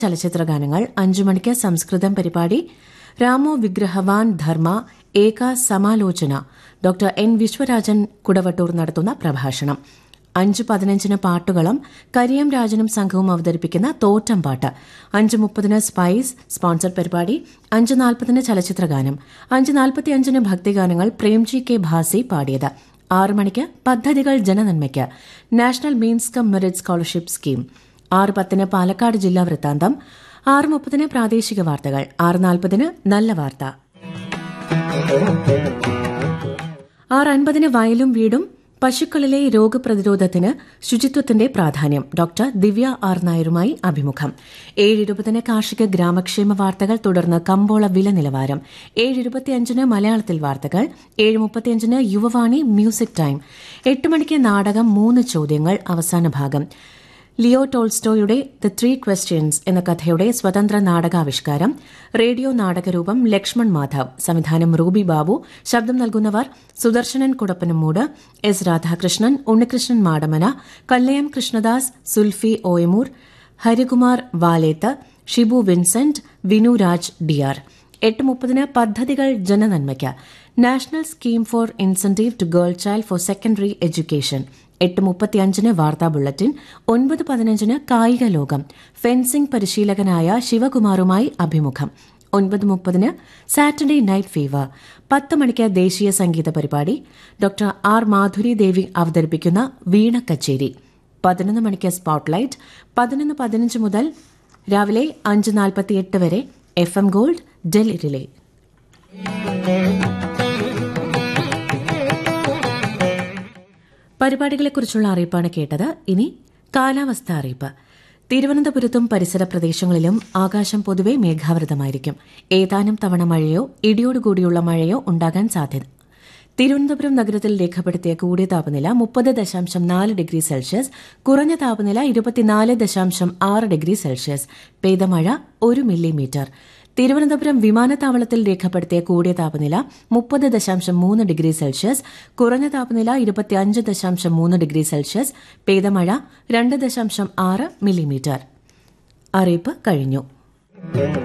ചലച്ചിത്ര ഗാനങ്ങൾ അഞ്ചു മണിക്ക് സംസ്കൃതം പരിപാടി രാമോ വിഗ്രഹവാൻ ധർമ്മ ഏക സമാലോചന ഡോക്ടർ എൻ വിശ്വരാജൻ കുടവട്ടൂർ നടത്തുന്ന പ്രഭാഷണം അഞ്ച് പതിനഞ്ചിന് പാട്ടുകളും കരിയം രാജനും സംഘവും അവതരിപ്പിക്കുന്ന തോറ്റം പാട്ട് അഞ്ച് മുപ്പതിന് സ്പൈസ് സ്പോൺസർ പരിപാടി അഞ്ച് നാൽപ്പതിന് ചലച്ചിത്രഗാനം അഞ്ച് നാൽപ്പത്തിയഞ്ചിന് ഭക്തിഗാനങ്ങൾ പ്രേംജി കെ ഭാസി പാടിയത് ആറ് മണിക്ക് പദ്ധതികൾ ജനനന്മയ്ക്ക് national means cum merit scholarship scheme ആറ് പത്തിന് പാലക്കാട് ജില്ലാ വൃത്താന്തം ആറ് മുപ്പതിന് പ്രാദേശിക വാർത്തകൾ ആറ് നാൽപ്പതിന് നല്ല വാർത്ത ആറ് അൻപതിന് വയലും വീടും പശുക്കളിലെ രോഗപ്രതിരോധത്തിന് ശുചിത്വത്തിന്റെ പ്രാധാന്യം ഡോക്ടർ ദിവ്യ ആർ നായരുമായി അഭിമുഖം ഏഴ് ഇരുപതിന് കാർഷിക ഗ്രാമക്ഷേമ വാർത്തകൾ തുടർന്ന് കമ്പോള വില നിലവാരം ഏഴ് ഇരുപത്തിയഞ്ചിന് മലയാളത്തിൽ വാർത്തകൾ ഏഴ് മുപ്പത്തിയഞ്ചിന് യുവവാണി മ്യൂസിക് ടൈം എട്ട് മണിക്ക് നാടകം മൂന്ന് ചോദ്യങ്ങൾ അവസാന ഭാഗം ലിയോ ടോൾസ്റ്റോയുടെ ദ ത്രീ ക്വസ്റ്റ്യൻസ് എന്ന കഥയുടെ സ്വതന്ത്ര നാടകാവിഷ്കാരം റേഡിയോ നാടകരൂപം ലക്ഷ്മൺ മാധവ് സംവിധാനം റൂബി ബാബു ശബ്ദം നൽകുന്നവർ Sudarshanan Kudappanamoodu S Radhakrishnan Unnikrishnan Madamana Kallayam Krishnadas Sulfi Oyamoor Harikumar Valeth Shibu Vincent Vinu Raj DR എട്ട് മുപ്പതിന് പദ്ധതികൾ ജനനന്മയ്ക്ക് national scheme for incentive to girl child for secondary education എട്ട് മുപ്പത്തിയഞ്ചിന് വാർത്താ ബുള്ളറ്റിൻ ഒൻപത് പതിനഞ്ചിന് കായിക ലോകം ഫെൻസിംഗ് പരിശീലകനായ ശിവകുമാറുമായി അഭിമുഖം ഒൻപത് മുപ്പതിന് സാറ്റർഡേ നൈറ്റ് ഫീവർ പത്ത് മണിക്ക് ദേശീയ സംഗീത പരിപാടി ഡോക്ടർ ആർ മാധുരി ദേവി അവതരിപ്പിക്കുന്ന വീണ കച്ചേരി പതിനൊന്ന് മണിക്ക് സ്പോട്ട്ലൈറ്റ് പതിനൊന്ന് പതിനഞ്ച് മുതൽ രാവിലെ അഞ്ച് നാൽപ്പത്തിയെട്ട് വരെ F M gold Delhi relay പരിപാടികളെക്കുറിച്ചുള്ള അറിയിപ്പാണ് കേട്ടത് ഇനി കാലാവസ്ഥ അറിയിപ്പ് തിരുവനന്തപുരത്തും പരിസര പ്രദേശങ്ങളിലും ആകാശം പൊതുവെ മേഘാവൃതമായിരിക്കും ഏതാനും തവണ മഴയോ ഇടിയോടുകൂടിയുള്ള മഴയോ ഉണ്ടാകാൻ സാധ്യത തിരുവനന്തപുരം നഗരത്തിൽ രേഖപ്പെടുത്തിയ കൂടിയ താപനില മുപ്പത് ദശാംശം നാല് ഡിഗ്രി സെൽഷ്യസ് കുറഞ്ഞ താപനില ഇരുപത്തിനാല് ദശാംശം ആറ് ഡിഗ്രി സെൽഷ്യസ് പെയ്ത മഴ ഒരു മില്ലിമീറ്റർ തിരുവനന്തപുരം വിമാനത്താവളത്തിൽ രേഖപ്പെടുത്തിയ കൂടിയ താപനില മുപ്പത് ദശാംശം മൂന്ന് ഡിഗ്രി സെൽഷ്യസ് കുറഞ്ഞ താപനില ഇരുപത്തിയഞ്ച് ദശാംശം മൂന്ന് ഡിഗ്രി സെൽഷ്യസ് പെയ്ത മഴ രണ്ട് ദശാംശം ആറ് മില്ലിമീറ്റർ അറിയിപ്പ് കഴിഞ്ഞു